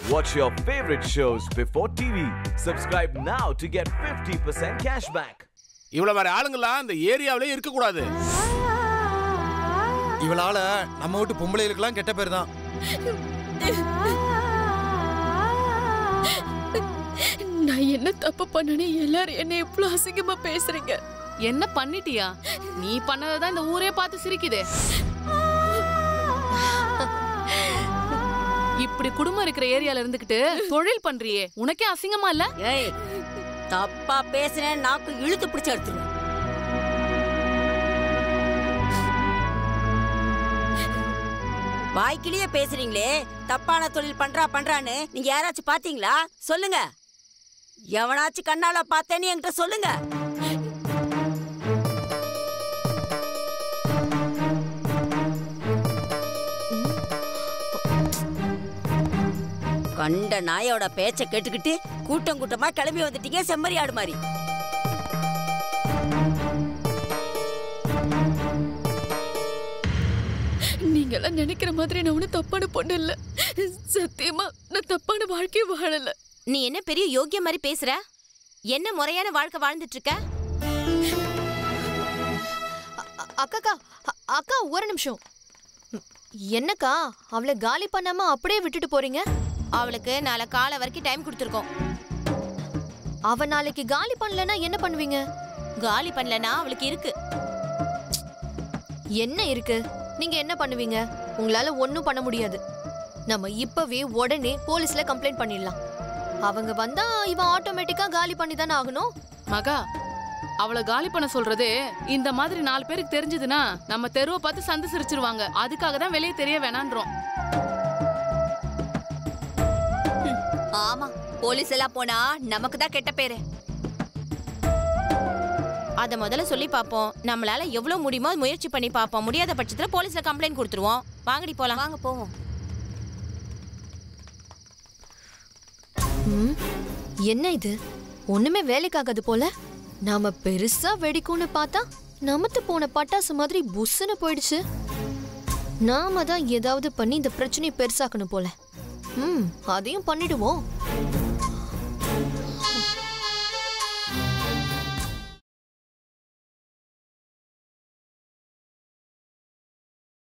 Watch your favorite shows before TV. Subscribe now to get 50% cashback. இவ்வளவு மாதிரி ஆளுங்கெல்லாம் இந்த ஏரியாவிலே இருக்க கூடாது இவளால நம்ம வீட்டு பொம்பளைகளுக்கெல்லாம் கெட்ட பேர் தான் நான் என்ன தப்பு பண்ணனே எல்லாரும் என்ன இவ்வளவு அசிங்கமா பேசுறீங்க என்ன பண்ணிட்டியா நீ பண்ணதான் இந்த ஊரே பார்த்து சிரிக்குதே இப்படி குடும்பம் இருக்கிற ஏரியால இருந்துகிட்டு தொழில் பண்றியே உனக்கே அசிங்கமா இல்ல ஏய் தப்பா பேசுனேன் நாக்கு இழுத்து பிடிச்சு எடுத்துருவேன் வாய்க்கிலேயே பேசுறீங்களே தப்பான தொழில் பண்றா பண்றான்னு நீங்க யாராச்சும் பாத்தீங்களா சொல்லுங்க எவனாச்சும் கண்ணால பார்த்தேன்னு என்கிட்ட சொல்லுங்க கண்ட நாயோட பேச்ச கேட்டுக்கிட்டு கூட்டம் கூட்டமா கிளம்பி வந்துட்டீங்க செம்மறி ஆடு மாதிரி நீங்க எல்லாம் நினைக்கிற மாதிரி நான் ஒன்னும் தப்பான பொண்ணு இல்ல சத்தியமா நான் தப்பான வாழ்க்கையை வாழல நீ என்ன பெரிய யோக்கிய மாதிரி பேசுற என்ன முறையான வாழ்க்கை வாழ்ந்துட்டு இருக்க அக்காக்கா அ- அக்கா ஒரு நிமிஷம் ம், என்னக்கா அவளை காலி பண்ணாம அப்படியே விட்டுட்டு போறீங்க அவளுக்கு நாளை காலை வரைக்கும் டைம் கொடுத்துருக்கோம் அவ நாளைக்கு காலி பண்ணலன்னா என்ன பண்ணுவீங்க காலி பண்ணலனா அவளுக்கு இருக்கு என்ன இருக்கு நீங்க என்ன பண்ணுவீங்க உங்களால ஒண்ணும் பண்ண முடியாது நம்ம இப்பவே உடனே போலீஸ்ல கம்ப்ளைண்ட் பண்ணிடலாம் அவங்க வந்தா இவன் ஆட்டோமேட்டிக்கா காலி பண்ணி தானே ஆகணும் மகா அவளை காலி பண்ண சொல்றது இந்த மாதிரி நாலு பேருக்கு தெரிஞ்சதுன்னா நம்ம தெருவை பார்த்து சந்து சிரிச்சிருவாங்க அதுக்காக தான் வெளியே தெரிய வேணான்றோம் ஆமா போலீஸ் எல்லாம் போனா நமக்கு தான் கெட்ட பேரு அத முதல்ல சொல்லி பாப்போம் நம்மளால எவ்வளவு முடியுமோ முயற்சி பண்ணி பாப்போம் முடியாத பட்சத்துல போலீஸ்ல கம்ப்ளைண்ட் கொடுத்துருவோம் வாங்கடி போலாம் வாங்க போவோம் ம், என்ன இது ஒண்ணுமே வேலைக்காகாது போல நாம பெருசா வெடிக்கும்னு பார்த்தா நமத்து போன பட்டாசு மாதிரி புஸ்ஸுன்னு போயிடுச்சு நாம தான் ஏதாவது பண்ணி இந்த பிரச்சனையை பெருசாக்கணும் போல ம் அதையும் பண்ணிடுவோம்